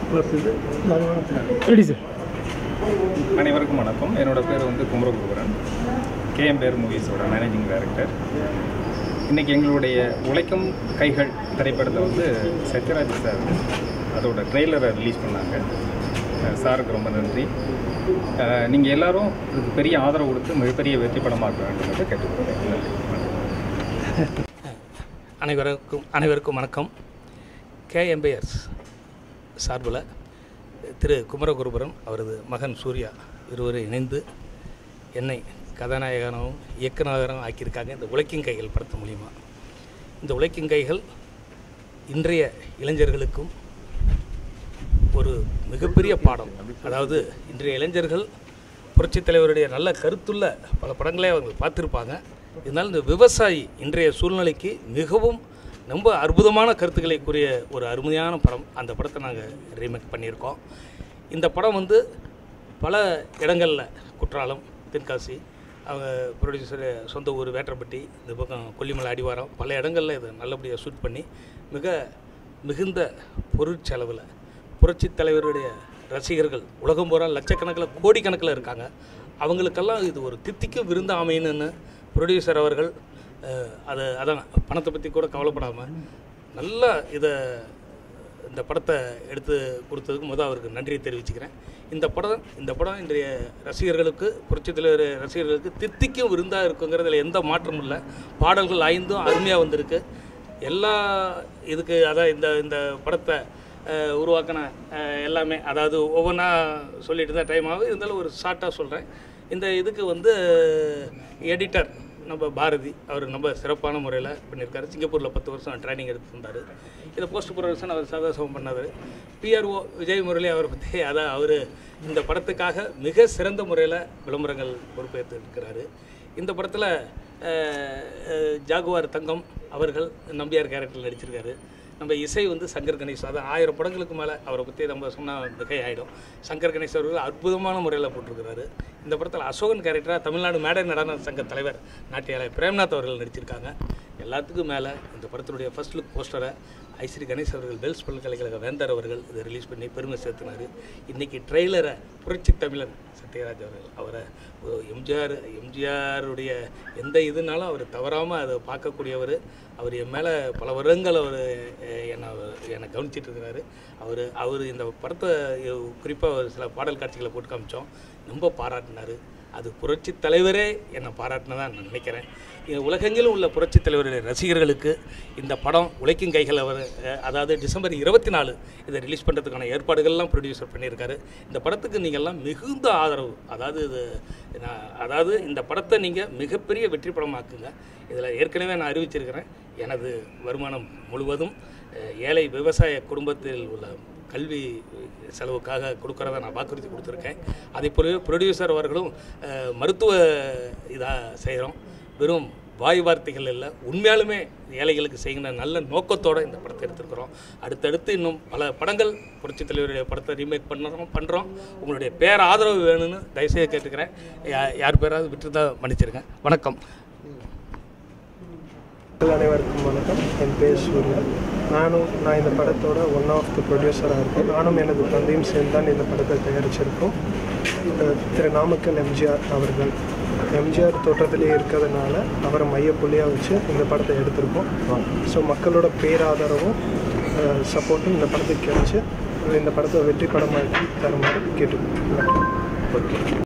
Plus இது ready sir அனைவருக்கும் வணக்கம் என்னோட பேர் வந்து குமரகுருபரன் கேஎம் பேர் மூவிஸோட மேனேஜிங் டைரக்டர் இன்றைக்கி எங்களுடைய உழைக்கும் கைகள் திரைப்படத்தை வந்து சத்யராஜ் சார் அதோட ட்ரெய்லரை ரிலீஸ் பண்ணாங்க அஹ் சாருக்கு ரொம்ப நன்றி நீங்கள் எல்லாரும் இதுக்கு பெரிய ஆதரவு கொடுத்து மிகப்பெரிய வெற்றி படமாக்க வேண்டும் என்று கேட்டுக்கொள்கிறேன் நன்றி வணக்கம். அனைவருக்கும் அனைவருக்கும் வணக்கம் கேஎம்பிஎஸ் சார்பில் திரு குமரகுருபரன் அவரது மகன் சூர்யா இருவரும் இணைந்து என்னை கதாநாயகனாகவும் இயக்குநராகவும் ஆக்கியிருக்காங்க இந்த உழைக்கும் கைகள் படத்து மூலிமா இந்த உழைக்கும் கைகள் இன்றைய இளைஞர்களுக்கும் ஒரு மிகப்பெரிய பாடம் அதாவது இன்றைய இளைஞர்கள் புரட்சித் தலைவருடைய நல்ல கருத்துள்ள பல படங்களே அவங்க பார்த்துருப்பாங்க இருந்தாலும் இந்த விவசாயி இன்றைய சூழ்நிலைக்கு மிகவும் ரொம்ப அற்புதமான கருத்துக்களை கூறிய ஒரு அருமையான படம் அந்த படத்தை நாங்கள் ரீமேக் பண்ணியிருக்கோம் இந்த படம் வந்து பல இடங்களில் குற்றாலம் தென்காசி அவங்க ப்ரொடியூசர் சொந்த ஊர் வேட்டப்பட்டி இந்த பக்கம் கொல்லிமலை அடிவாரம் பல இடங்களில் இதை நல்லபடியாக ஷூட் பண்ணி மிக மிகுந்த பொருட்செலவில் புரட்சித் தலைவருடைய ரசிகர்கள் உலகம் பூரா லட்சக்கணக்கில் கோடிக்கணக்கில் இருக்காங்க அவங்களுக்கெல்லாம் இது ஒரு தித்திக்கும் விருந்து அமையணுன்னு ப்ரொடியூசர் அவர்கள் அஹ், அதை அதான் பணத்தை பற்றி கூட கவலைப்படாமல் நல்லா இதை இந்த படத்தை எடுத்து கொடுத்ததுக்கு முதல் அவருக்கு நன்றியை தெரிவிச்சுக்கிறேன் இந்த படம் இந்த படம் இன்றைய ரசிகர்களுக்கு புரட்சித் தலைவர் ரசிகர்களுக்கு தித்திக்கும் விருந்தாக இருக்குங்கிறதுல எந்த மாற்றமும் இல்லை பாடல்கள் ஐந்தும் அருமையாக வந்திருக்கு எல்லா இதுக்கு அதான் இந்த இந்த படத்தை அஹ், உருவாக்கின அஹ், எல்லாமே அதாவது ஒவ்வொன்றா சொல்லிட்டு தான் டைம் ஆகும் இருந்தாலும் ஒரு ஷார்ட்டாக சொல்கிறேன் இந்த இதுக்கு வந்து எடிட்டர் நம்ம பாரதி அவர் ரொம்ப சிறப்பான முறையில் பண்ணியிருக்காரு சிங்கப்பூரில் பத்து வருஷம் ட்ரைனிங் எடுத்து வந்தார் இதை போஸ்ட் ப்ரொடக்ஷன் அவர் சதாசவம் பண்ணார் பிஆர்ஓ விஜய் முரளி அவரை பற்றி அதான் அவர் இந்த படத்துக்காக மிக சிறந்த முறையில் விளம்பரங்கள் பொறுப்பேற்று இருக்கிறாரு இந்த படத்தில் ஜாகுவார் தங்கம் அவர்கள் நம்பியார் கேரக்டரில் நடிச்சிருக்காரு நம்ம இசை வந்து சங்கர் கணேஷ் அதான் ஆயிரம் படங்களுக்கு மேலே அவரை பற்றி நம்ம சொன்னால் மிகை ஆகிடும் சங்கர் கணேஷ் அவர்கள் அற்புதமான முறையில் போட்டிருக்கிறாரு இந்த படத்தில் அசோகன் கேரக்டராக தமிழ்நாடு மேடை நடன சங்க தலைவர் நாட்டியாலய பிரேம்நாத் அவர்கள் நடிச்சிருக்காங்க எல்லாத்துக்கும் மேலே இந்த படத்தினுடைய ஃபர்ஸ்ட் லுக் போஸ்டரை ஐஸ்ரீ கணேஷ் அவர்கள் பெல்ஸ் பல்கலைக்கழக வேந்தர் அவர்கள் இதை ரிலீஸ் பண்ணி பெருமை சேர்த்தினார் இன்றைக்கி ட்ரெய்லரை புரட்சி தமிழன் சத்யராஜ் அவர்கள் அவரை ஒரு எம்ஜிஆர் எம்ஜிஆருடைய எந்த இதுனாலும் அவர் தவறாமல் அதை பார்க்கக்கூடியவர் அவர் என் மேலே பல வருடங்கள் அவர் என்னை என்னை கவனிச்சிட்டு இருக்கிறாரு அவர் அவர் இந்த படத்தை குறிப்பாக சில பாடல் காட்சிகளை போட்டு காமிச்சோம் ரொம்ப பாராட்டினார் அது புரட்சி தலைவரே என்னை பாராட்டினதா நான் நினைக்கிறேன் இது உலகெங்கிலும் உள்ள புரட்சி தலைவருடைய ரசிகர்களுக்கு இந்த படம் உழைக்கும் கைகள் அவர் அஹ், அதாவது டிசம்பர் இருபத்தி நாலு இதை ரிலீஸ் பண்ணுறதுக்கான ஏற்பாடுகள்லாம் ப்ரொடியூசர் பண்ணியிருக்காரு இந்த படத்துக்கு நீங்கள்லாம் மிகுந்த ஆதரவு அதாவது இது நான் அதாவது இந்த படத்தை நீங்கள் மிகப்பெரிய வெற்றி படமாக்குங்க இதில் ஏற்கனவே நான் அறிவிச்சிருக்கிறேன் எனது வருமானம் முழுவதும் அஹ், ஏழை விவசாய குடும்பத்தில் உள்ள கல்வி செலவுக்காக கொடுக்குறத நான் வாக்குறுதி கொடுத்துருக்கேன் அதே போலவே ப்ரொடியூசர் அவர்களும் அஹ், மருத்துவ இதாக செய்கிறோம் வெறும் வாய் வார்த்தைகள் இல்லை உண்மையாலுமே ஏழைகளுக்கு செய்கிற நல்ல நோக்கத்தோடு இந்த படத்தை எடுத்திருக்கிறோம் அடுத்தடுத்து இன்னும் பல படங்கள் புரட்சித் தலைவருடைய படத்தை ரீமேக் பண்ணுறோம் பண்ணுறோம் உங்களுடைய பேர் ஆதரவு வேணும்னு தயவுசெய்து கேட்டுக்கிறேன் யா- யார் பேராவது விட்டு தான் மன்னிச்சிருக்கேன் வணக்கம் மக்கள் அனைவருக்கும் வணக்கம் என் பேர் சூர்யா நானும் நான் இந்த படத்தோட ஒன் ஆஃப் த ப்ரொடியூசராக இருக்கேன் நானும் எனது தந்தையும் சேர்ந்து தான் இந்த படத்தை தயாரிச்சிருக்கோம் அஹ் திரு நாமக்கல் எம்ஜிஆர் அவர்கள் எம்ஜிஆர் தோற்றத்திலே இருக்கிறதுனால அவரை மையப்புள்ளியாக வச்சு இந்த படத்தை எடுத்திருக்கோம் ஸோ மக்களோட பேராதரவும் சப்போர்ட்டும் இந்த படத்துக்கு கிடைச்சி இந்த படத்தை வெற்றி படமாக்கி தருமாறு கேட்டுக்கோங்க ஓகே